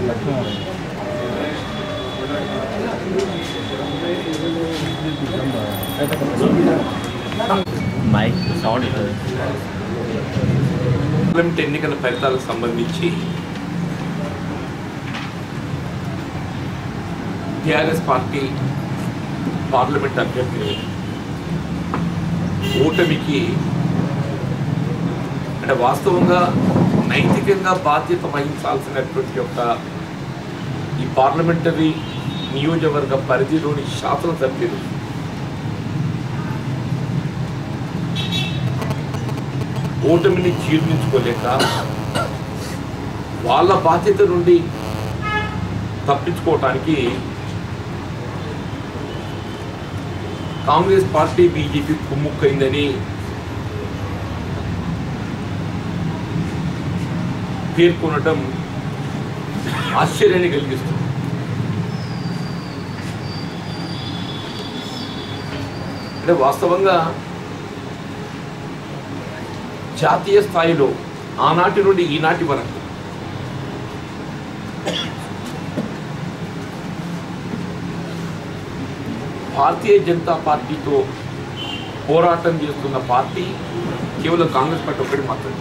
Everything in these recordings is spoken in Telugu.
మైక్ సౌండ్ ఇస్తుంది పార్లమెంట్ ఎన్నికల ఫలితాలకు సంబంధించి టిఆర్ఎస్ పార్టీ పార్లమెంట్ అభ్యర్థి ఓటమికి అంటే వాస్తవంగా నైతికంగా బాధ్యత వహించాల్సినటువంటి యొక్క ఈ పార్లమెంటరీ నియోజకవర్గ పరిధిలోని శాసనసభ్యులు ఓటమిని జీర్ణించుకోలేక వాళ్ళ బాధ్యత నుండి తప్పించుకోవటానికి కాంగ్రెస్ పార్టీ బీజేపీ కుమ్ముక్కైందని పేర్కొనడం ఆశ్చర్యాన్ని కలిగిస్తుంది అంటే వాస్తవంగా జాతీయ స్థాయిలో ఆనాటి నుండి ఈనాటి వరకు భారతీయ జనతా పార్టీతో పోరాటం చేస్తున్న పార్టీ కేవలం కాంగ్రెస్ పార్టీ ఒకటి మాత్రమే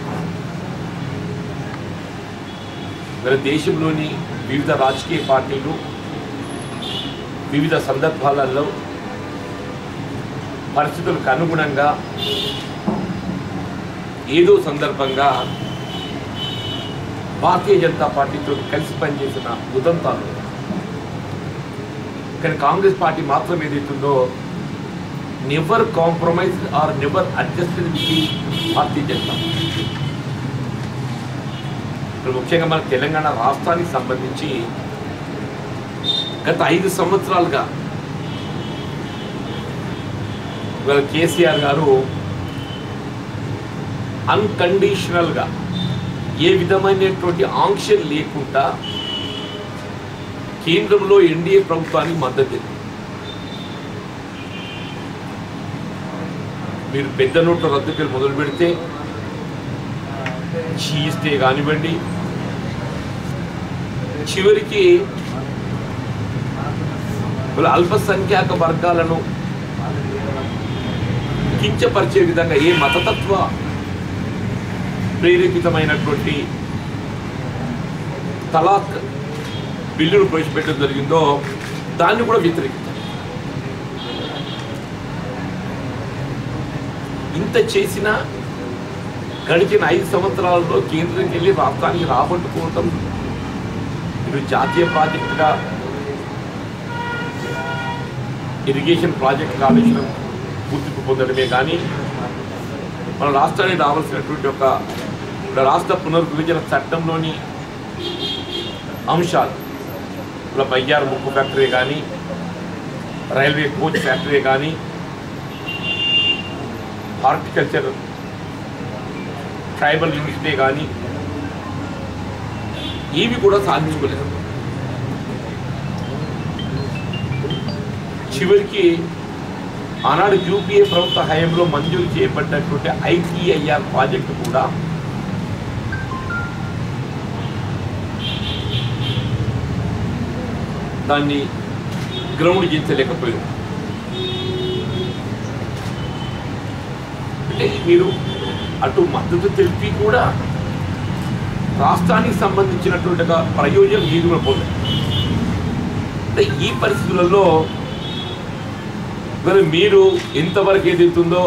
మన దేశంలోని వివిధ రాజకీయ పార్టీలు వివిధ సందర్భాలలో పరిస్థితులకు అనుగుణంగా ఏదో సందర్భంగా భారతీయ జనతా పార్టీతో కలిసి పనిచేసిన ఉదంతాలు కానీ కాంగ్రెస్ పార్టీ మాత్రం ఏదైతుందో never compromise or never adjusted with the Bharatiya Janata party. ఇప్పుడు ముఖ్యంగా మన తెలంగాణ రాష్ట్రానికి సంబంధించి గత ఐదు సంవత్సరాలుగా ఇవాళ కేసీఆర్ గారు అన్కండిషనల్గా ఏ విధమైనటువంటి ఆంక్షలు లేకుండా కేంద్రంలో ఎన్డీఏ ప్రభుత్వానికి మద్దతు ఇచ్చింది. మీరు పెద్ద నోట్ల రద్దుకి మొదలు పెడితే చీస్తే కానివ్వండి చివరికి వీళ్ళ అల్పసంఖ్యాక వర్గాలను కించపరిచే విధంగా ఏ మతతత్వ ప్రేరేపితమైనటువంటి తలాక్ బిల్లును ప్రవేశపెట్టడం జరిగిందో దాన్ని కూడా వ్యతిరేకించారు ఇంత చేసినా గడిచిన ఐదు సంవత్సరాలలో కేంద్రంకి వెళ్ళి రాష్ట్రానికి రాబట్టుకోవటం ఇది జాతీయ ప్రాజెక్టుగా ఇరిగేషన్ ప్రాజెక్ట్ కాళేశ్వరం గుర్తింపు పొందడమే కానీ మన రాష్ట్రానికి రావాల్సినటువంటి ఒక ఇప్పుడు రాష్ట్ర పునర్విభజన చట్టంలోని అంశాలు ఇప్పుడు బయ్యారు ముక్కు ఫ్యాక్టరీ కానీ రైల్వే కోచ్ ఫ్యాక్టరీ కానీ హార్టికల్చర్ ట్రైబల్ యూనివర్సిటీ కానీ ఏవి కూడా సాధించుకోలేదు చివరికి ఆనాడు యూపీఏ ప్రభుత్వ హయాంలో మంజూరు చేయబడ్డటువంటి ఐటీఐఆర్ ప్రాజెక్టు కూడా దాన్ని గ్రౌండ్ చేయించలేకపోయింది అంటే మీరు అటు మద్దతు తెలిపి కూడా రాష్ట్రానికి సంబంధించినటువంటి ఒక ప్రయోజనం మీరు కూడా పొందారు అంటే ఈ పరిస్థితులలో మరి మీరు ఎంతవరకు ఏదైతుందో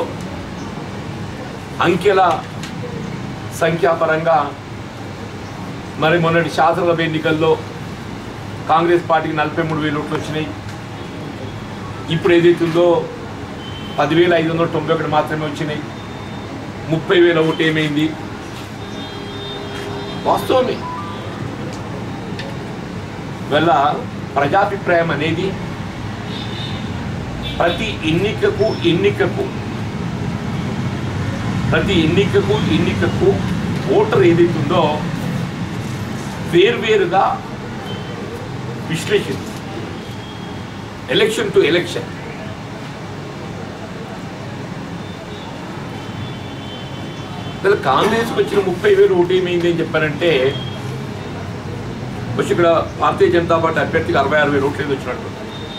అంకెల సంఖ్యాపరంగా మరి మొన్నటి శాసనసభ ఎన్నికల్లో కాంగ్రెస్ పార్టీకి నలభై మూడు వేలు ఓట్లు వచ్చినాయి ఇప్పుడు ఏదైతుందో పదివేల ఐదు వందల తొంభై ఒకటి మాత్రమే వచ్చినాయి ముప్పై వేల ఓటు ఏమైంది వాస్తవమే వల్ల ప్రజాభిప్రాయం అనేది ప్రతి ఎన్నికకు ఎన్నికకు ప్రతి ఎన్నికకు ఎన్నికకు ఓటర్ ఏదైతుందో వేర్వేరుగా విశ్లేషిస్తుంది ఎలక్షన్ టు ఎలక్షన్ అసలు కాంగ్రెస్కి వచ్చిన ముప్పై వేలు ఓటు ఏమైంది అని చెప్పారంటే వచ్చి ఇక్కడ భారతీయ జనతా పార్టీ అభ్యర్థికి అరవై అరవై ఓట్లు ఏదో వచ్చినట్టు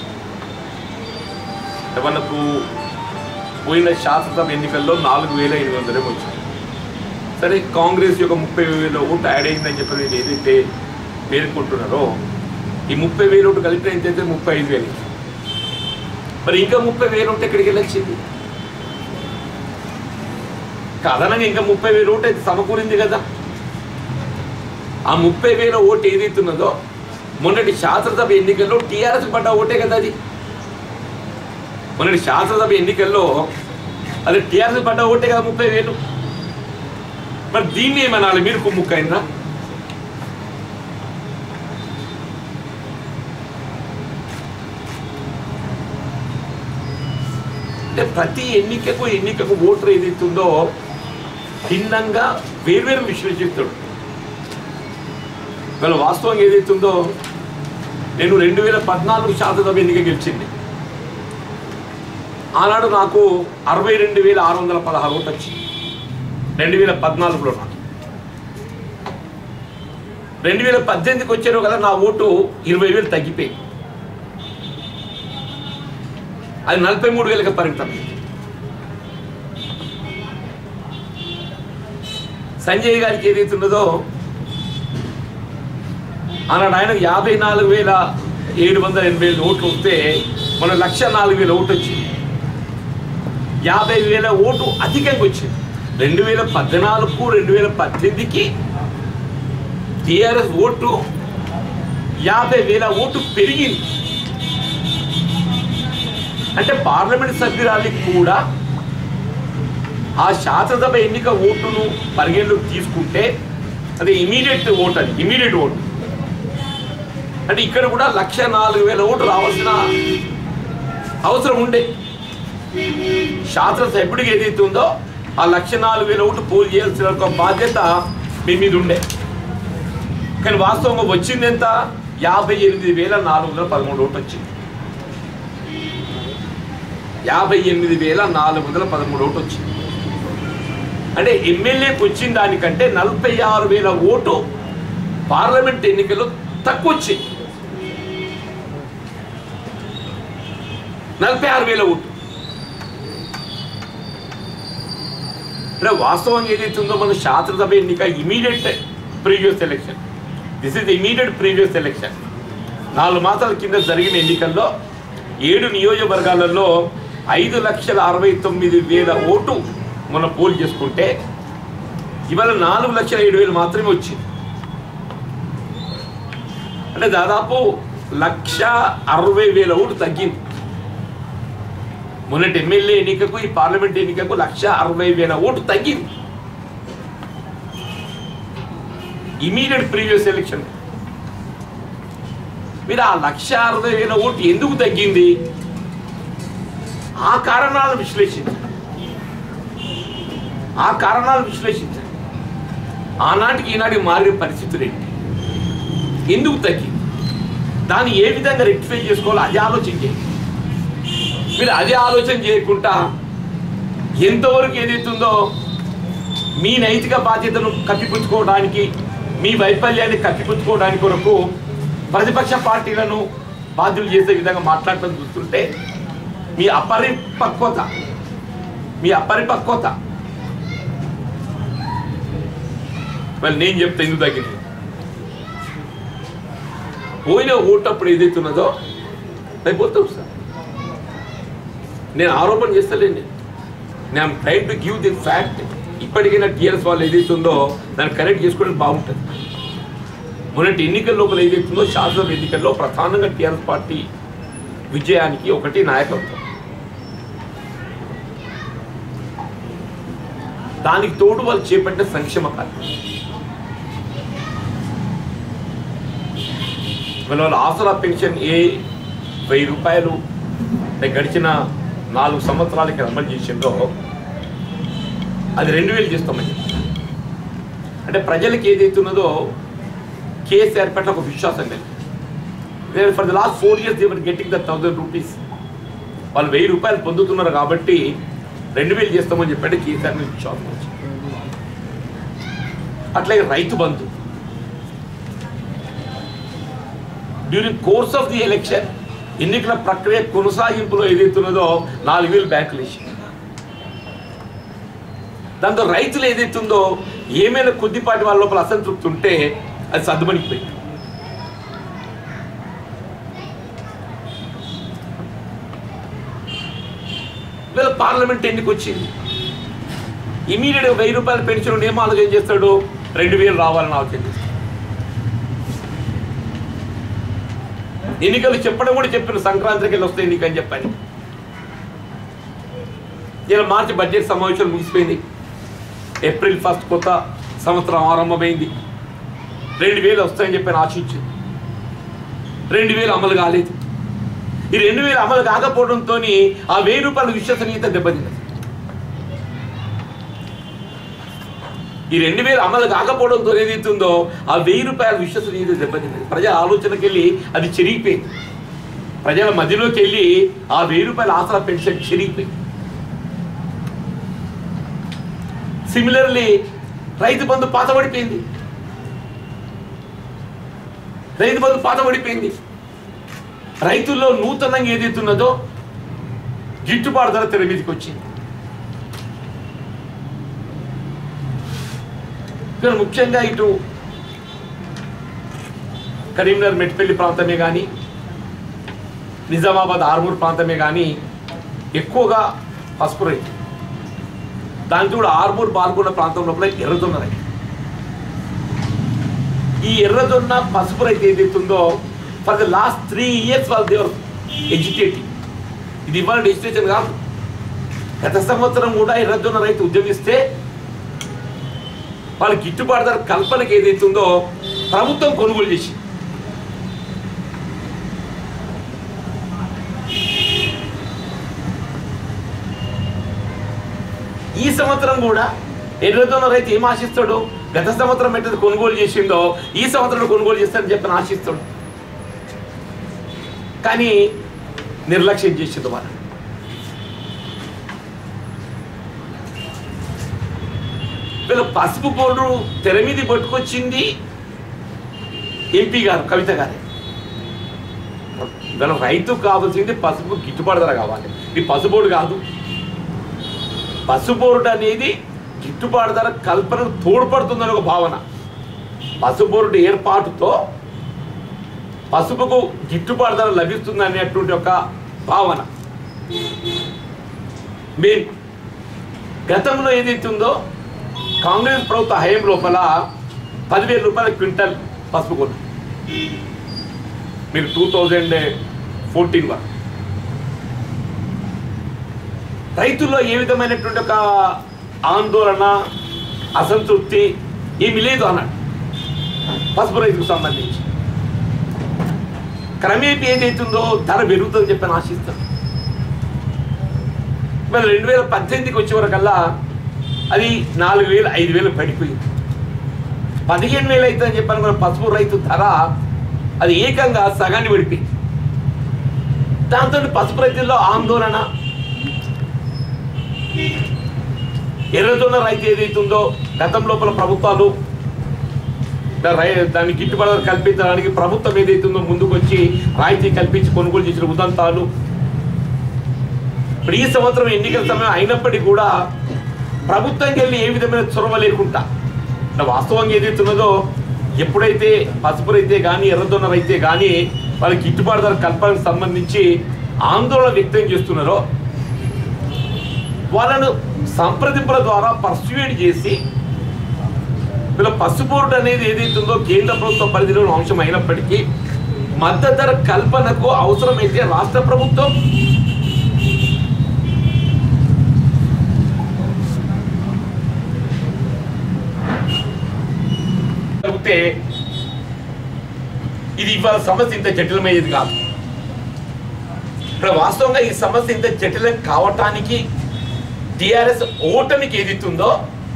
మనకు పోయిన శాసనసభ ఎన్నికల్లో నాలుగు వేల ఎనిమిది వందలే వచ్చింది సరే కాంగ్రెస్ యొక్క ముప్పై వేల ఓటు యాడ్ అయిందని చెప్పి నేను ఏదైతే పేర్కొంటున్నారో ఈ ముప్పై వేల ఓటు కలిపిన ఎంతైతే ముప్పై ఐదు వేలు మరి ఇంకా ముప్పై వేలు ఉంటే ఇక్కడికి వెళ్ళొచ్చింది అదనంగా ఇంకా ముప్పై వేల ఓటు అయితే సమకూరింది కదా ఆ ముప్పై వేల ఓటు ఏదైతే ఉన్నదో మొన్నటి శాసనసభ ఎన్నికల్లో టీఆర్ఎస్ పడ్డ ఓటే కదా అది మొన్నటి శాసనసభ ఎన్నికల్లో అది టీఆర్ఎస్ పడ్డ ఓటే కదా ముప్పై వేలు మరి దీన్ని ఏమనాలి మీరు కుమ్ముక్కైందా అంటే ప్రతి ఎన్నికకు ఎన్నికకు ఓటర్ ఏదైతుందో భిన్నంగా వేర్వేరు విశ్లేషిస్తాడు ఇవాళ వాస్తవం ఏదైతుందో నేను రెండు వేల పద్నాలుగు శాసనసభ ఎన్నిక గెలిచింది ఆనాడు నాకు అరవై రెండు వేల ఆరు వందల పదహారు ఓట్లు వచ్చింది రెండు వేల పద్నాలుగులో నాకు రెండు వేల పద్దెనిమిదికి వచ్చారు కదా నా ఓటు ఇరవై వేలు తగ్గిపోయింది అది నలభై మూడు వేలకు పరిమితం సంజయ్ గారికి ఏదైతే ఉన్నదో ఆనాడు ఆయన యాభై నాలుగు వేల ఏడు వందల ఎనభై ఐదు ఓట్లు వస్తే మన లక్ష నాలుగు వేల ఓటు వచ్చింది యాభై వేల ఓటు అధికంగా వచ్చింది రెండు వేల పద్నాలుగు రెండు వేల పద్దెనిమిదికి టీఆర్ఎస్ ఓటు యాభై వేల ఓటు పెరిగింది అంటే పార్లమెంట్ సభ్యురాలికి కూడా ఆ శాసనసభ ఎన్నిక ఓటును పరిగణలోకి తీసుకుంటే అది ఇమీడియట్ ఓట్ అది ఇమీడియట్ ఓటు అంటే ఇక్కడ కూడా లక్ష నాలుగు వేల ఓటు రావాల్సిన అవసరం ఉండే శాసనసభ్యుడికి ఏదైతే ఉందో ఆ లక్ష నాలుగు వేల ఓటు పోల్ చేయాల్సిన ఒక బాధ్యత మీ మీద ఉండే కానీ వాస్తవంగా వచ్చింది ఎంత యాభై ఎనిమిది వేల నాలుగు వందల పదమూడు ఓట్లు వచ్చింది యాభై ఎనిమిది వేల నాలుగు వందల పదమూడు ఓటు వచ్చింది అంటే ఎమ్మెల్యేకి వచ్చిన దానికంటే నలభై ఆరు వేల ఓటు పార్లమెంట్ ఎన్నికల్లో తక్కువ వచ్చింది నలభై ఆరు వేల ఓటు అంటే వాస్తవంగా ఏదైతే ఉందో మన శాసనసభ ఎన్నిక immediate previous election this is immediate previous election నాలుగు మాసాల కింద జరిగిన ఎన్నికల్లో ఏడు నియోజకవర్గాలలో ఐదు లక్షల అరవై తొమ్మిది వేల ఓటు మొన్న పోల్ చేసుకుంటే ఇవాళ నాలుగు లక్షల ఏడు వేలు మాత్రమే వచ్చింది అంటే దాదాపు లక్ష అరవై వేల ఓటు తగ్గింది మొన్నటి ఎమ్మెల్యే ఎన్నికకు ఈ పార్లమెంట్ ఎన్నికకు లక్ష అరవై వేల ఓటు తగ్గింది ఇమీడియట్ ప్రీవియస్ ఎలక్షన్ మీరు ఆ లక్ష అరవై వేల ఓటు ఎందుకు తగ్గింది ఆ కారణాలు విశ్లేషించండి ఆ కారణాలు విశ్లేషించండి ఆనాటికి ఈనాటికి మారిన పరిస్థితులు ఏంటి ఎందుకు తగ్గింది దాన్ని ఏ విధంగా రెక్టిఫై చేసుకోవాలో అది ఆలోచన చేయండి మీరు అదే ఆలోచన చేయకుండా ఎంతవరకు ఏదైతుందో మీ నైతిక బాధ్యతను కప్పిపుచ్చుకోవడానికి మీ వైఫల్యాన్ని కప్పిపుచ్చుకోవడానికి కొరకు ప్రతిపక్ష పార్టీలను బాధ్యులు చేసే విధంగా మాట్లాడటం చూస్తుంటే మీ అపరిపక్వత మీ అపరిపక్వత మరి నేను చెప్తే ఎందుకు తగ్గింది పోయిన ఓటప్పుడు ఏదైతే ఉన్నదో అయిపోతాం సార్ నేను ఆరోపణ చేస్తలేండి నేను trying to give the fact ఇప్పటికైనా టీఆర్ఎస్ వాళ్ళు ఏదైతే ఉందో దాన్ని కరెక్ట్ చేసుకోవడం బాగుంటుంది మొన్నటి ఎన్నికల లోపల ఏదైతే ఉందో శాసనసభ ఎన్నికల్లో ప్రధానంగా టీఆర్ఎస్ పార్టీ విజయానికి ఒకటి నాయకత్వం దానికి తోడు వాళ్ళు చేపట్టిన సంక్షేమ కార్యక్రమం మన వాళ్ళ ఆసరా పెన్షన్ ఏ వెయ్యి రూపాయలు అంటే గడిచిన నాలుగు సంవత్సరాలకి అమలు చేసిందో అది రెండు వేలు చేస్తామని చెప్పారు. అంటే ప్రజలకి ఏదైతే ఉన్నదో కేసీఆర్ పట్ల ఒక విశ్వాసం కలిగి for the last four years they were getting the thousand rupees వాళ్ళు వెయ్యి రూపాయలు పొందుతున్నారు కాబట్టి రెండు వేలు చేస్తామని చెప్పంటే కేసీఆర్ మీద విశ్వాసం వచ్చింది అట్లాగే Rythu Bandhu during course of the election ఎన్నికల ప్రక్రియ కొనసాగింపులో ఏదైతున్నదో నాలుగు వేలు బ్యాంకులు వేసి దాంతో రైతులు ఏదైతుందో ఏమైనా కొద్దిపాటి వాళ్ళ లోపల అసంతృప్తి ఉంటే అది సర్దుమణికిపోయింది వీళ్ళ పార్లమెంట్ ఎన్నిక వచ్చింది ఇమీడియట్గా వెయ్యి రూపాయల పెన్షన్ ఏం ఆలోచన చేస్తాడు రెండు వేలు రావాలని ఆలోచన చేస్తాడు ఎన్నికలు చెప్పడం కూడా చెప్పిన సంక్రాంతికి వెళ్ళి వస్తాయి ఎన్నిక అని చెప్పని ఇలా మార్చి బడ్జెట్ సమావేశం ముగిసిపోయింది ఏప్రిల్ ఫస్ట్ కొత్త సంవత్సరం ఆరంభమైంది రెండు వేలు వస్తాయని చెప్పి ఆశించింది రెండు వేలు అమలు కాలేదు ఈ రెండు వేలు అమలు కాకపోవడంతో ఆ వెయ్యి రూపాయల విశ్వసనీయత దెబ్బతిన్నది ఈ రెండు వేలు అమలు కాకపోవడంతో ఏదైతుందో ఆ వెయ్యి రూపాయల విశ్వసనీయత దెబ్బతిన్నది ప్రజల ఆలోచనకి వెళ్ళి అది చెరిగిపోయింది ప్రజల మధ్యలోకి వెళ్ళి ఆ వెయ్యి రూపాయల ఆసరా పెన్షన్ చెరిగిపోయింది సిమిలర్లీ రైతు బంధు పాతబడిపోయింది రైతు బంధు పాతబడిపోయింది రైతుల్లో నూతనంగా ఏదైతున్నదో గిట్టుబాటు ధర తెర మీదకి వచ్చింది ఇక్కడ ముఖ్యంగా ఇటు కరీంనగర్ మెట్పల్లి ప్రాంతమే కానీ నిజామాబాద్ ఆర్మూర్ ప్రాంతమే కానీ ఎక్కువగా పసుపు రైతు దాంతో కూడా ఆర్మూర్ పాల్గొన్న ప్రాంతం లోపల ఎర్రజొన్న రైతు ఈ ఎర్రజొన్న పసుపు రైతు ఏదైతుందో for the last three years వాళ్ళు దేవర్ ఎడ్యుకేటింగ్ ఇది ఇవాళ ఎడ్యుకేషన్ కాదు గత సంవత్సరం కూడా ఎర్రజొన్న రైతు ఉద్యమిస్తే వాళ్ళ గిట్టుబాటు ధర కల్పనకి ఏదైతుందో ప్రభుత్వం కొనుగోలు చేసి ఈ సంవత్సరం కూడా ఎర్రజొన్న రైతు ఏం ఆశిస్తాడు గత సంవత్సరం ఎట్లా కొనుగోలు చేసిందో ఈ సంవత్సరం కొనుగోలు చేస్తాడని చెప్పని ఆశిస్తాడు కానీ నిర్లక్ష్యం చేసింది వాళ్ళు వీళ్ళ పసుపు పౌడరు తెర మీద పట్టుకొచ్చింది ఎంపీ గారు కవిత గారే వీళ్ళ రైతు కావాల్సింది పసుపు గిట్టుబాటు ధర కావాలి ఇది పసుపోడు కాదు పసుపోరుడు అనేది గిట్టుబాటు ధర కల్పనకు తోడ్పడుతుందని ఒక భావన పసుపోరుడు ఏర్పాటుతో పసుపుకు గిట్టుబాటు ధర లభిస్తుంది అనేటువంటి ఒక భావన మెయిన్ గతంలో ఏదైతే ఉందో కాంగ్రెస్ ప్రభుత్వ హయం లోపల పదివేల రూపాయల క్వింటల్ పసుపు కొను మీరు టూ థౌజండ్ ఫోర్టీన్ వరకు రైతుల్లో ఏ విధమైనటువంటి ఒక ఆందోళన అసంతృప్తి ఏమి లేదు అన్నాడు పసుపు రైతుకు సంబంధించి క్రమేపీ ఏదైతుందో ధర పెరుగుతుందని చెప్పని ఆశిస్తాను మరి రెండు వేల పద్దెనిమిదికి వచ్చే వరకల్లా అది నాలుగు వేలు ఐదు వేలు పడిపోయింది పదిహేను వేలు అవుతుందని చెప్పాను మన పసుపు రైతు ధర అది ఏకంగా సగాన్ని పడిపోయింది దాంతో పసుపు రైతుల్లో ఆందోళన ఎర్రజొన్న రైతు ఏదైతుందో గతం లోపల ప్రభుత్వాలు దా- రై- దాన్ని గిట్టుబాటు ధర కల్పించడానికి ప్రభుత్వం ఏదైతుందో ముందుకు వచ్చి రాయితీ కల్పించి కొనుగోలు చేసిన ఉదంతాలు ఇప్పుడు ఈ సంవత్సరం ఎన్నికల సమయం అయినప్పటికీ కూడా ప్రభుత్వంకి వెళ్ళి ఏ విధమైన చొరవ లేకుండా అంటే వాస్తవంగా ఏదైతున్నదో ఎప్పుడైతే పసుపు రైతే కానీ ఎర్రదొన్న రైతే కానీ వాళ్ళకి గిట్టుబాటు ధర కల్పనకు సంబంధించి ఆందోళన వ్యక్తం చేస్తున్నారో వాళ్ళను సంప్రదింపుల ద్వారా పర్సువేట్ చేసి వీళ్ళ పసుపోర్డు అనేది ఏదైతే ఉందో కేంద్ర ప్రభుత్వ పరిధిలో ఉన్న అంశం అయినప్పటికీ మద్దతు ధర కల్పనకు అవసరమైతే రాష్ట్ర ప్రభుత్వం జరిగితే ఇది ఇవాళ సమస్య ఇంత జటిలమయ్యేది కాదు ఇక్కడ వాస్తవంగా ఈ సమస్య ఇంత జటిలం కావటానికి టిఆర్ఎస్ ఓటమికి ఏదిస్తుందో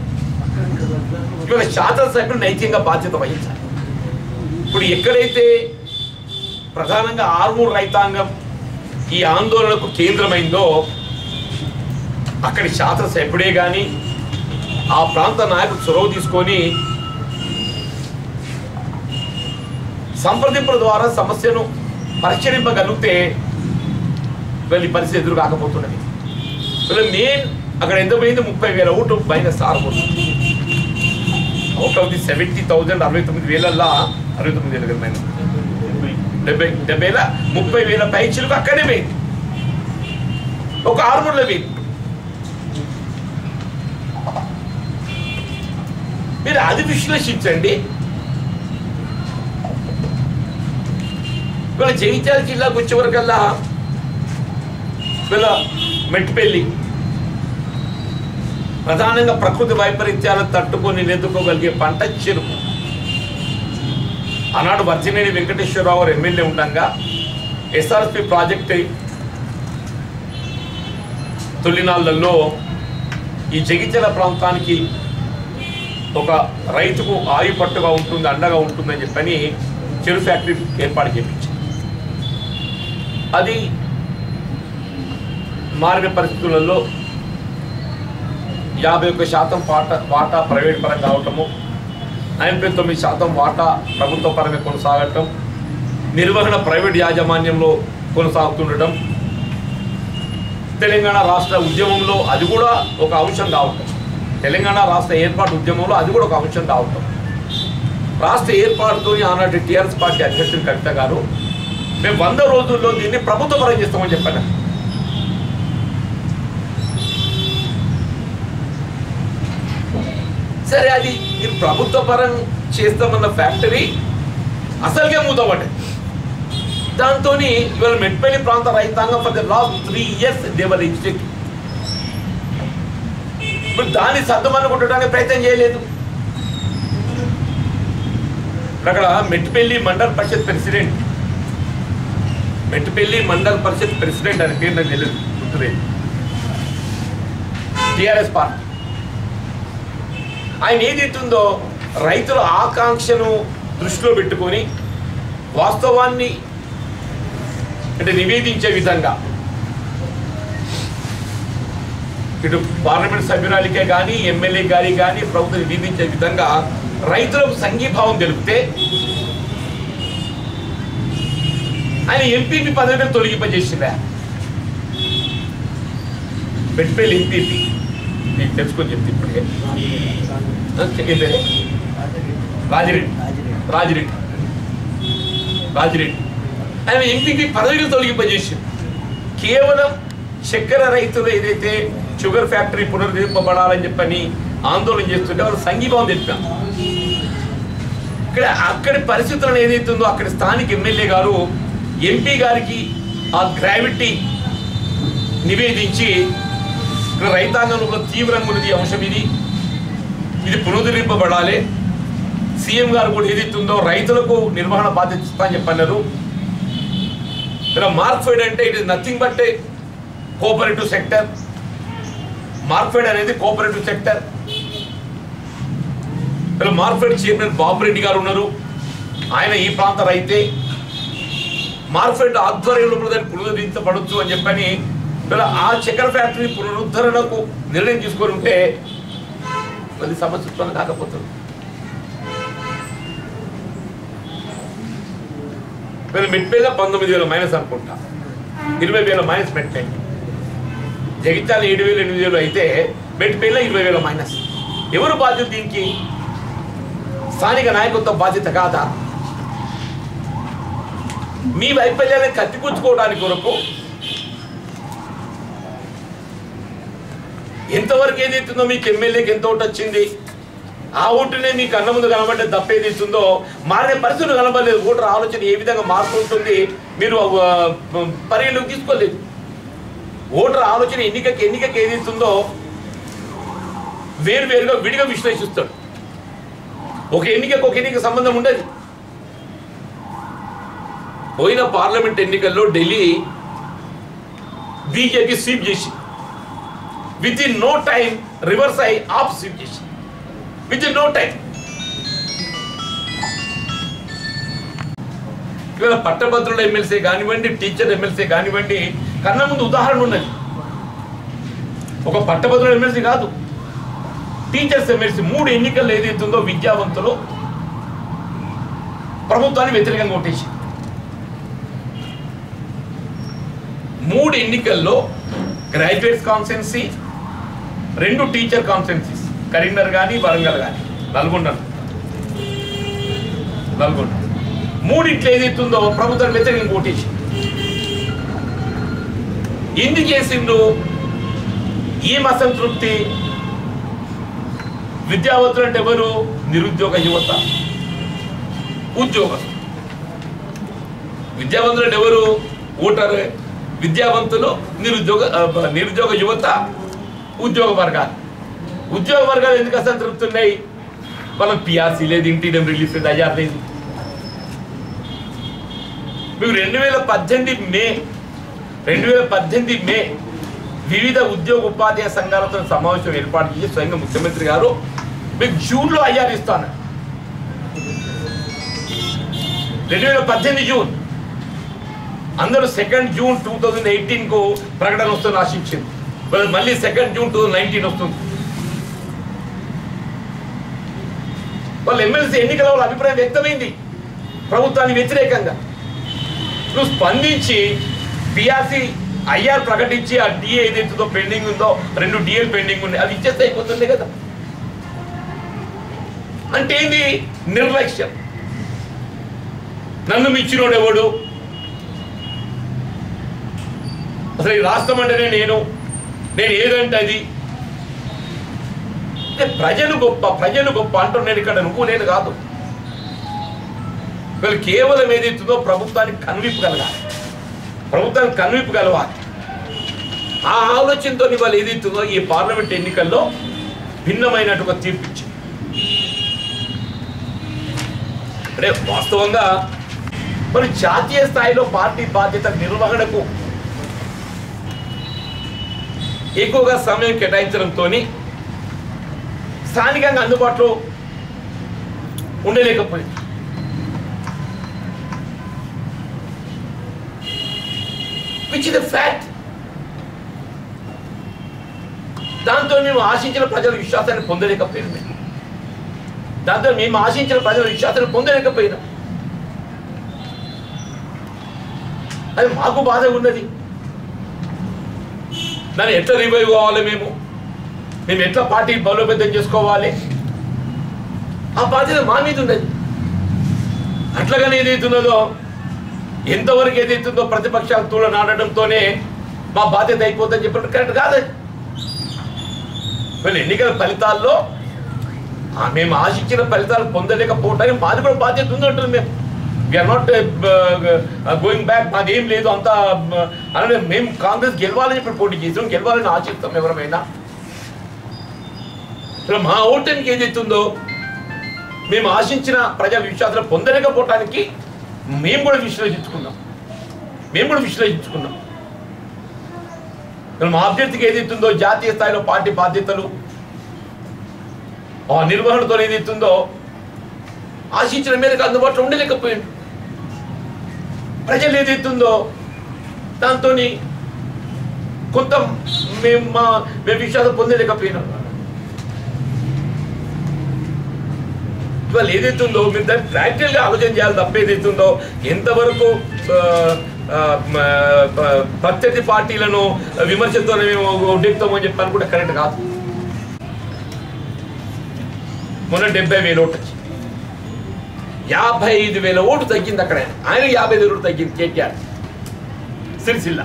ఇవాళ శాసనసభ్యులు నైతికంగా బాధ్యత వహించాలి ఇప్పుడు ఎక్కడైతే ప్రధానంగా ఆర్మూర్ రైతాంగం ఈ ఆందోళనకు కేంద్రమైందో అక్కడి శాసనసభ్యుడే కానీ ఆ ప్రాంత నాయకుడు చొరవ తీసుకొని సంప్రదింపుల ద్వారా సమస్యను పరిష్కరింపగలిగితే వీళ్ళు ఈ పరిస్థితి ఎదురు కాకపోతున్నది వీళ్ళు మెయిన్ అక్కడ ఎంత పోయింది ముప్పై వేల ఓటు పైన సార్ పోతుంది out of the seventy thousand అరవై తొమ్మిది వేలల్లా అరవై తొమ్మిది వేల కదా డెబ్బై డెబ్బై వేల ముప్పై వేల పైచీలకు అక్కడే పోయింది ఒక ఆరుమూరులో పోయింది మీరు అది విశ్లేషించండి ఇవాళ జగిత్యాల జిల్లాకు వచ్చేవరకల్లా వీళ్ళ మెట్టిపెల్లి ప్రధానంగా ప్రకృతి వైపరీత్యాలను తట్టుకొని నిలదొక్కగలిగే పంట చెరుకు ఆనాడు వర్జినేని వెంకటేశ్వరరావు గారు ఎమ్మెల్యే ఉండగా ఎస్ఆర్పి ప్రాజెక్ట్ తొలినాళ్లలో ఈ జగిత్యాల ప్రాంతానికి ఒక రైతుకు ఆయుపట్టుగా ఉంటుంది అండగా ఉంటుందని చెప్పని చెరు ఫ్యాక్టరీ ఏర్పాటు చేయించారు అది మారిన పరిస్థితులలో యాభై ఒక్క శాతం పాట వాటా ప్రైవేట్ పరంగా అవటము నలభై తొమ్మిది శాతం వాటా ప్రభుత్వ పరంగా కొనసాగటం నిర్వహణ ప్రైవేట్ యాజమాన్యంలో కొనసాగుతుండటం తెలంగాణ రాష్ట్ర ఉద్యమంలో అది కూడా ఒక అంశం కావటం తెలంగాణ రాష్ట్ర ఏర్పాటు ఉద్యమంలో అది కూడా ఒక అంశం కావటం రాష్ట్ర ఏర్పాటుతో ఆనాటి టీఆర్ఎస్ పార్టీ అధ్యక్షుడు కవిత గారు మేము వంద రోజుల్లో దీన్ని ప్రభుత్వ పరం చేస్తామని చెప్పాను సరే అది మీరు ప్రభుత్వ పరం చేస్తామన్న ఫ్యాక్టరీ అసలుకే మూతపడ్డాయి దాంతో ఇవాళ మెట్పల్లి ప్రాంత రైతాంగం for the last three years they were institute ఇప్పుడు దాన్ని సర్దుమని కొట్టడానికి ప్రయత్నం చేయలేదు అక్కడ మెట్టిపల్లి మండల్ పరిషత్ ప్రెసిడెంట్ మెట్టిపల్లి మండల్ పరిషత్ ప్రెసిడెంట్ అని పేరు నాకు తెలియదు గుర్తులేదు టిఆర్ఎస్ పార్టీ ఆయన ఏదైతుందో రైతుల ఆకాంక్షను దృష్టిలో పెట్టుకొని వాస్తవాన్ని అంటే నివేదించే విధంగా ఇటు పార్లమెంట్ సభ్యురాలికే కానీ ఎమ్మెల్యే గారికి కానీ ప్రభుత్వం నివేదించే విధంగా రైతులకు సంఘీభావం తెలిపితే ఆయన ఎంపీపీ పదవిని తొలగింపజేసిందా పెట్టుపల్లి ఎంపీపీ నీకు తెలుసుకొని చెప్తే ఇప్పటికే ఆ, చెప్పే రాజిరెడ్డి రాజిరెడ్డి రాజిరెడ్డి ఆయన ఎంపీపీ పదవిని తొలగింపజేసింది కేవలం చక్కెర రైతులు ఏదైతే షుగర్ ఫ్యాక్టరీ పునరుద్ధరింపబడాలని చెప్పని ఆందోళన చేస్తుంటే వాళ్ళు సంఘీభావం తెలిపాం ఇక్కడ అక్కడి పరిస్థితులను ఏదైతే ఉందో అక్కడి స్థానిక ఎమ్మెల్యే గారు ఎంపీ గారికి ఆ గ్రావిటీ నివేదించి ఇక్కడ రైతాంగంలో తీవ్రంగా ఉన్నది ఈ అంశం ఇది ఇది పునరుద్ధరింపబడాలి సీఎం గారు కూడా ఏదైతే ఉందో రైతులకు నిర్వహణ బాధ్యత ఇస్తా అని చెప్పన్నారు ఇలా మార్క్ఫెడ్ అంటే it is nothing but a cooperative sector Markfed అనేది కోఆపరేటివ్ సెక్టర్ ఇలా మార్క్ఫెడ్ చైర్మన్ బాబురెడ్డి గారు ఉన్నారు ఆయన ఈ ప్రాంత రైతే మార్క్ఫెడ్ ఆధ్వర్యంలో కూడా దాన్ని పునరుద్ధరించబడచ్చు అని చెప్పని ఇలా ఆ చక్కెర ఫ్యాక్టరీ పునరుద్ధరణకు నిర్ణయం తీసుకొని ఉంటే అది సమస్య ఉత్పన్నం కాకపోతుంది వీళ్ళు మెట్పేద పంతొమ్మిది వేల మైనస్ అనుకుంటా ఇరవై వేల మైనస్ మెట్పే జగిత్యాల ఏడు వేలు ఎనిమిది వేలు అయితే మెట్పేల ఇరవై వేల మైనస్ ఎవరు బాధ్యత దీనికి స్థానిక నాయకత్వ బాధ్యత కాదా మీ వైఫల్యాన్ని కత్తిపుచ్చుకోవడానికి కొరకు ఎంతవరకు ఏదైతుందో మీకు ఎమ్మెల్యేకి ఎంత ఓటు వచ్చింది ఆ ఓటునే మీకు అన్న ముందు కనబడ్డ తప్పేది ఇస్తుందో మారే పరిస్థితులు కనబడలేదు ఓటర్ ఆలోచన ఏ విధంగా మారుతుంటుంది మీరు ఆ, పరిగణలోకి తీసుకోలేదు ఓటర్ ఆలోచన ఎన్నికకి ఎన్నికకి ఏది ఇస్తుందో వేరు వేరుగా విడిగా విశ్లేషిస్తాడు ఒక ఎన్నికకు ఒక ఎన్నిక సంబంధం ఉండదు పోయిన పార్లమెంట్ ఎన్నికల్లో ఢిల్లీ బీజేపీ స్వీప్ చేసి within no time reverse అయి ఆఫ్ స్వీప్ చేసి విత్ ఇన్ నో టైం ఇవాళ పట్టభద్రుల ఎమ్మెల్సీ కానివ్వండి టీచర్ ఎమ్మెల్సీ కానివ్వండి కన్నా ముందు ఉదాహరణ ఉన్నది ఒక పట్టభద్రుల ఎమ్మెల్సీ కాదు టీచర్స్ ఎమ్మెల్సీ మూడు ఎన్నికల్లో ఏదైతుందో విద్యావంతులు ప్రభుత్వాన్ని వ్యతిరేకంగా ఓటేసి మూడు ఎన్నికల్లో గ్రాడ్యుయేట్స్ కాన్సెన్సీ రెండు టీచర్ కాన్సెన్సీస్ కరీంనగర్ కానీ వరంగల్ కానీ నల్గొండ నల్గొండ మూడిట్లు ఏదైతుందో ప్రభుత్వం వ్యతిరేకంగా ఓటేసి ఎందుకు చేసిండు ఏం అసంతృప్తి విద్యావంతులు అంటే ఎవరు నిరుద్యోగ యువత ఉద్యోగం విద్యావంతులు అంటే ఎవరు ఓటర్ విద్యావంతులు నిరుద్యోగ ఆ, నిరుద్యోగ యువత ఉద్యోగ వర్గాలు ఉద్యోగ వర్గాలు ఎందుకు అసంతృప్తి ఉన్నాయి వాళ్ళకి పిఆర్సీ లేదు ఇంటీరియం రిలీఫ్ లేదు అయ్యారు లేదు మీకు రెండు వేల పద్దెనిమిది మే రెండు వేల పద్దెనిమిది మే వివిధ ఉద్యోగ ఉపాధ్యాయ సంఘాలతో సమావేశం ఏర్పాటు చేసి స్వయంగా ముఖ్యమంత్రి గారు మీకు జూన్లో ఐఆర్ ఇస్తాను రెండు వేల పద్దెనిమిది జూన్ అందరూ second June two thousand eighteen కు ప్రకటన వస్తుంది ఆశించింది మరి మళ్ళీ second June two thousand nineteen వస్తుంది వాళ్ళ ఎమ్మెల్సీ ఎన్నికల వాళ్ళ అభిప్రాయం వ్యక్తమైంది ప్రభుత్వానికి వ్యతిరేకంగా నువ్వు స్పందించి పిఆర్సీ ఐఆర్ ప్రకటించి ఆ డిఏ ఏదైతుందో పెండింగ్ ఉందో రెండు డిఏలు పెండింగ్ ఉన్నాయి అది ఇచ్చేస్తే అయిపోతుంది కదా అంటే ఏంది నిర్లక్ష్యం నన్ను మిచ్చినోడు ఎవడు అసలు ఈ రాష్ట్రం అంటేనే నేను నేను ఏదంటే అది అంటే ప్రజలు గొప్ప ప్రజలు గొప్ప అంటారు నేను ఇక్కడ నువ్వు నేను కాదు వీళ్ళు కేవలం ఏదైతుందో ప్రభుత్వానికి కనువిప్పు కలగాలి ప్రభుత్వానికి కనువిప్పు కలవాలి ఆ ఆలోచనతో వాళ్ళు ఏదైతుందో ఈ పార్లమెంట్ ఎన్నికల్లో భిన్నమైనట్టుగా తీర్పు ఇచ్చింది అంటే వాస్తవంగా మరి జాతీయ స్థాయిలో పార్టీ బాధ్యత నిర్వహణకు ఎక్కువగా సమయం కేటాయించడంతో స్థానికంగా అందుబాటులో ఉండలేకపోయింది విచ్ ఇస్ ద ఫ్యాక్ట్ దాంతో మేము ఆశించిన ప్రజల విశ్వాసాన్ని పొందలేకపోయింది మేము. దాంతో మేము ఆశించిన ప్రజల విశ్వాసాన్ని పొందలేకపోయినాం అది మాకు బాధ ఉన్నది దాన్ని ఎట్లా రివైవ్ కావాలి మేము మేము ఎట్లా పార్టీ బలోపేతం చేసుకోవాలి ఆ బాధ్యత మా మీద ఉన్నది అట్లాగనే ఏదైతున్నదో ఎంతవరకు ఏదైతుందో ప్రతిపక్షాలు తూల నాడడంతోనే మా బాధ్యత అయిపోతుందని చెప్పినట్టు కరెక్ట్ కాదు అది. వీళ్ళ ఎన్నికల ఫలితాల్లో ఆ మేము ఆశించిన ఫలితాలు పొందలేకపోవటానికి మాది కూడా బాధ్యత ఉంది అంటున్నాం మేము విఆర్ నాట్ గోయింగ్ బ్యాక్ మాది ఏం లేదు అంతా అలానే మేము కాంగ్రెస్ గెలవాలని చెప్పి పోటీ చేసాం గెలవాలని ఆశిస్తాం ఎవరమైనా ఇప్పుడు మా ఓటమికి ఏదైతుందో మేము ఆశించిన ప్రజా విశ్వాసాలు పొందలేకపోవటానికి మేము కూడా విశ్లేషించుకున్నాం మేము కూడా విశ్లేషించుకున్నాం మరి మా అభ్యర్థికి ఏదైతుందో జాతీయ స్థాయిలో పార్టీ బాధ్యతలు ఆ నిర్వహణతో ఏదైతుందో ఆశించిన మేరకు అందుబాటులో ఉండలేకపోయింది ప్రజలు ఏదైతుందో దాంతో కొంత మేము మా మేము విషయాలు పొందలేకపోయినాం ఇవాళ ఏదైతుందో మీరు దాన్ని ప్రాక్టికల్గా ఆలోచన చేయాలి తప్ప ఏదైతుందో ఎంతవరకు ఆ, ఆ, మ, ప- ప్రత్యర్థి పార్టీలను విమర్శతోనే మేము ఒడ్డెక్తామని చెప్పి అనుకుంటే కరెక్ట్ కాదు మొన్న డెబ్బై వేల ఓటు వచ్చింది యాభై ఐదు వేల ఓటు తగ్గింది అక్కడ ఆయన. ఆయన యాభై ఐదు ఓటు తగ్గింది కేటీఆర్ సిరిసిల్ల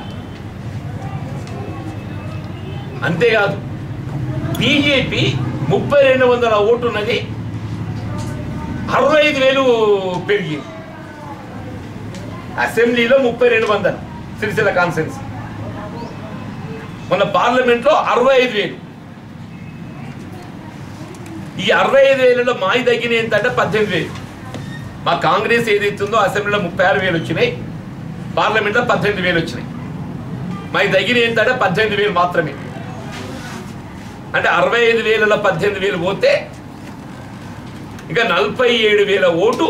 అంతేకాదు బీజేపీ ముప్పై రెండు వందల ఓటు ఉన్నది అరవై ఐదు వేలు పెరిగింది అసెంబ్లీలో ముప్పై రెండు వందలు సిరిసిల్ల కాన్సెన్స్ మన పార్లమెంట్లో అరవై ఐదు వేలు ఈ అరవై ఐదు వేలలో మాయి తగ్గిన ఏంటంటే పద్దెనిమిది వేలు మా కాంగ్రెస్ ఏదైతుందో అసెంబ్లీలో ముప్పై ఆరు వేలు వచ్చినాయి పార్లమెంట్లో పద్దెనిమిది వేలు వచ్చినాయి మాది తగ్గిన ఏంటంటే పద్దెనిమిది వేలు మాత్రమే అంటే అరవై ఐదు వేలలో పద్దెనిమిది వేలు పోతే ఇంకా నలభై ఏడు వేల ఓటు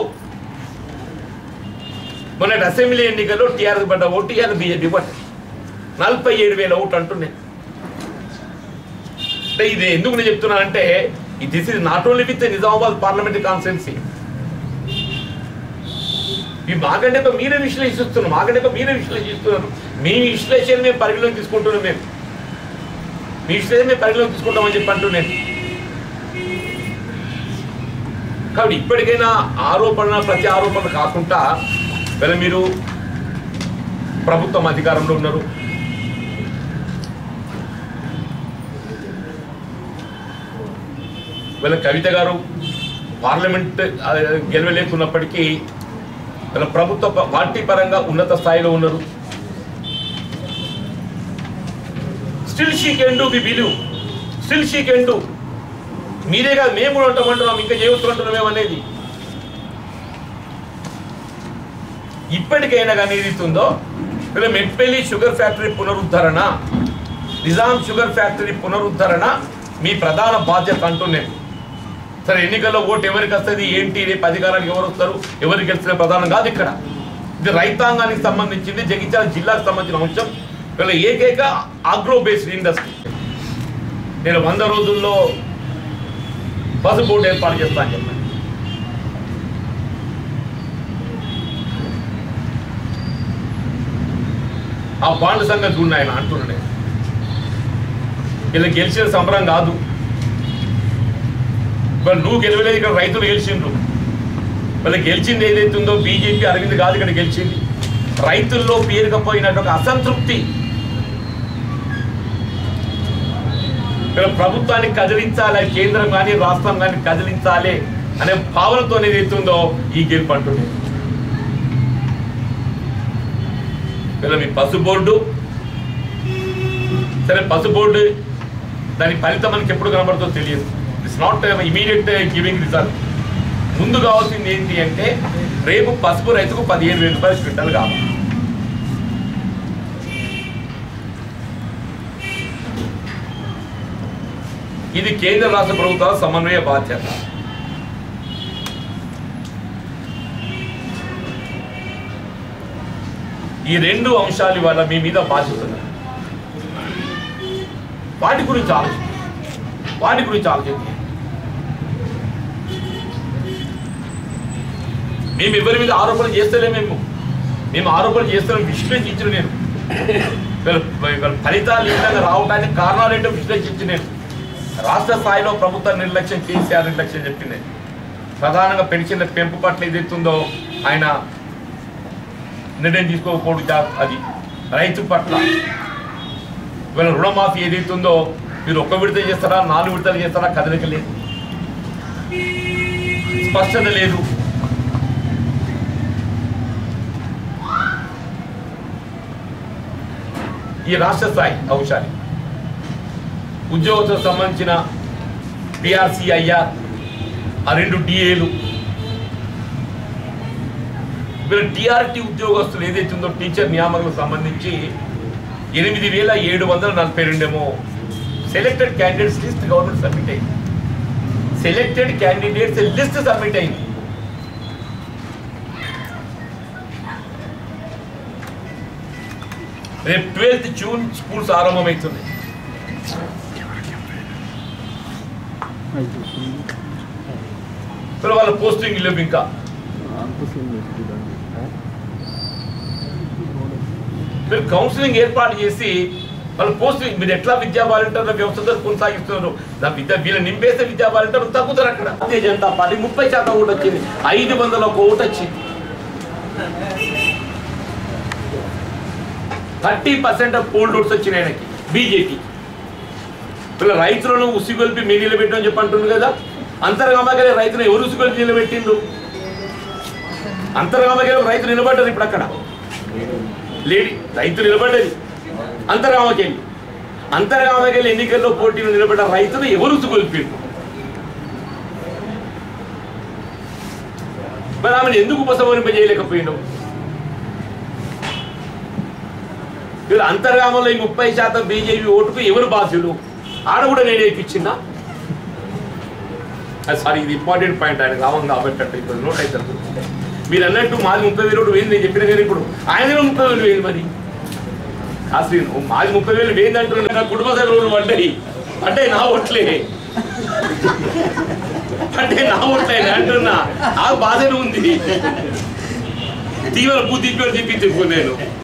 మొన్నటి అసెంబ్లీ ఎన్నికల్లో టీఆర్ఎస్ పడ్డ ఓటు ఇవాళ బీజేపీ పడ్డ నలభై ఏడు వేల ఓటు అంటున్నాయి అంటే ఇది ఎందుకు నేను చెప్తున్నానంటే this is not only with Nizamabad parliamentary constituency మీ మాకంటే ఎక్కువ మీరే విశ్లేషిస్తున్నారు మాకంటే ఎక్కువ మీరే విశ్లేషిస్తున్నారు మీ విశ్లేషణ మేము పరిగణలోకి తీసుకుంటున్నాం మేము మీ విశ్లేషణ మేము పరిగణలోకి తీసుకుంటామని చెప్పి అంటున్నాను కాబట్టి ఇప్పటికైనా ఆరోపణ ప్రతి ఆరోపణ కాకుండా వీళ్ళ మీరు ప్రభుత్వం అధికారంలో ఉన్నారు వీళ్ళ కవిత గారు పార్లమెంట్ ఆ, గెలవలేకున్నప్పటికీ వీళ్ళ ప్రభుత్వ ప- పార్టీ పరంగా ఉన్నత స్థాయిలో ఉన్నారు still she can do we believe still she can do మీరే కాదు మేము కూడా ఉంటామంటున్నాం ఇంకా చేయవచ్చు అంటున్నాం అనేది ఇప్పటికైనా కానీ ఏది ఉందో ఇలా మెట్పల్లి షుగర్ ఫ్యాక్టరీ పునరుద్ధరణ నిజాం షుగర్ ఫ్యాక్టరీ పునరుద్ధరణ మీ ప్రధాన బాధ్యత అంటున్నాను సరే ఎన్నికల్లో ఓటు ఎవరికి వస్తుంది ఏంటి రేపు అధికారానికి ఎవరు వస్తారు ఎవరికి గెలిచిన ప్రధానం కాదు ఇక్కడ ఇది రైతాంగానికి సంబంధించింది జగిత్యాల జిల్లాకు సంబంధించిన అంశం వీళ్ళ ఏకైక ఆగ్రో బేస్డ్ ఇండస్ట్రీ నేను వంద రోజుల్లో బస్సు బోర్డు ఏర్పాటు చేస్తాను చెప్పాను ఆ బాండ్ సంగతి చూడండి ఆయన అంటున్నాడు ఇలా గెలిచిన సంబరం కాదు మరి నువ్వు గెలవలేదు ఇక్కడ రైతులు గెలిచిండ్రు మళ్ళీ గెలిచింది ఏదైతే ఉందో బీజేపీ అరవింద్ కాదు ఇక్కడ గెలిచింది రైతుల్లో పేరుకపోయినట్టు ఒక అసంతృప్తి ఇక్కడ ప్రభుత్వాన్ని కదిలించాలి కేంద్రం కానీ రాష్ట్రం కానీ కదిలించాలి అనే భావనతో ఏదైతే ఉందో ఈ గెలుపు అంటుంది ఇలా మీ పసు బోర్డు సరే పసు బోర్డు దాని ఫలితం మనకి ఎప్పుడు కనబడుతుందో తెలియదు it's not immediate giving result ముందు కావాల్సింది ఏంటి అంటే రేపు పసుపు రైతుకు పదిహేను వేల రూపాయలు క్వింటల్ కావాలి ఇది కేంద్ర రాష్ట్ర ప్రభుత్వాల సమన్వయ బాధ్యత ఈ రెండు అంశాలు ఇవాళ మీ మీద బాధ్యత ఉన్నాయి. వాటి గురించి ఆలోచించండి వాటి గురించి ఆలోచించండి మేము ఎవరి మీద ఆరోపణలు చేస్తలే మేము మేము ఆరోపణలు చేస్తాం విశ్లేషించిన నేను వీళ్ళ- వీళ్ళ ఫలితాలు ఈ విధంగా రావడానికి కారణాలు ఏంటో విశ్లేషించి నేను రాష్ట్ర స్థాయిలో ప్రభుత్వ నిర్లక్ష్యం కేసీఆర్ నిర్లక్ష్యం చెప్పింది ప్రధానంగా పెన్షన్ల పెంపు పట్ల ఏదైతుందో ఆయన నిర్ణయం తీసుకోకపోవడం జా- అది రైతు పట్ల వీళ్ళ రుణమాఫీ ఏదైతుందో మీరు ఒక్క విడత చేస్తారా నాలుగు విడతలు చేస్తారా కదలిక లేదు స్పష్టత లేదు ఈ రాష్ట్ర స్థాయి అంశాన్ని ఉద్యోగస్తులకు సంబంధించిన పిఆర్సీ ఐఆర్ ఆ రెండు డిఏలు వీళ్ళ టీఆర్టీ ఉద్యోగస్తులు ఏదైతే ఉందో టీచర్ నియామకులకు సంబంధించి ఎనిమిది వేల ఏడు వందల నలభై రెండేమో selected candidates list government submit అయింది సెలెక్టెడ్ క్యాండిడేట్స్ లిస్ట్ సబ్మిట్ అయింది రేపు ట్వెల్త్ జూన్ స్కూల్స్ ఆరంభమవుతుంది ఇప్పుడు వాళ్ళ పోస్టింగ్ లేవు ఇంకా మీరు కౌన్సిలింగ్ ఏర్పాటు చేసి వాళ్ళ పోస్టింగ్ మీరు ఎట్లా విద్యా వాలంటీర్ల వ్యవస్థతో కొనసాగిస్తున్నారు నా విద్య వీళ్ళు నింపేస్తే విద్యా వాలంటీర్లు తగ్గుతారు అక్కడ భారతీయ జనతా పార్టీ ముప్పై శాతం ఓటు వచ్చింది ఐదు వందల ఒక ఓటు వచ్చింది thirty percent of poll votes వచ్చినాయి ఆయనకి బీజేపీ వీళ్ళ రైతులను ఉసిగొల్పి మీరు నిలబెట్టమని చెప్పి అంటుండ్రు కదా అంతర్గామగా రైతులు ఎవరు ఉసిగొల్పి నిలబెట్టిండ్రు అంతర్గామగా రైతు నిలబడ్డారు ఇప్పుడు అక్కడ లేడీ రైతు నిలబడ్డది అంతర్గామకెళ్ళి అంతర్గామకెళ్ళి ఎన్నికల్లో పోటీలో నిలబడ్డ రైతులు ఎవరు ఉసుగొల్పిండ్రు మరి ఆమెను ఎందుకు ఉపసంహరింప చేయలేకపోయినావు వీళ్ళు అంతర్గామంలో ఈ ముప్పై శాతం బీజేపీ ఓటుకు ఎవరు బాధ్యులు ఆడ కూడా నేను ఎక్కిచ్చిందా సారీ ఇది ఇంపార్టెంట్ పాయింట్ ఆయన రావం కాబట్టి అంటే ఇప్పుడు నోట్ అయితే మీరు అన్నట్టు మాది ముప్పై వేలు ఓటు వేయింది నేను చెప్పిన కానీ ఇప్పుడు ఆయన ముప్పై వేలు వేయింది మరి అసలు మాది ముప్పై వేలు వేయింది అంటున్నా నా కుటుంబ సభ్యులు పడ్డాయి అంటే నా ఓట్లే అంటే నా ఓట్లే అంటున్నా ఆ బాధనే ఉంది తీవ్ర బుద్ధి చూపించుకో నేను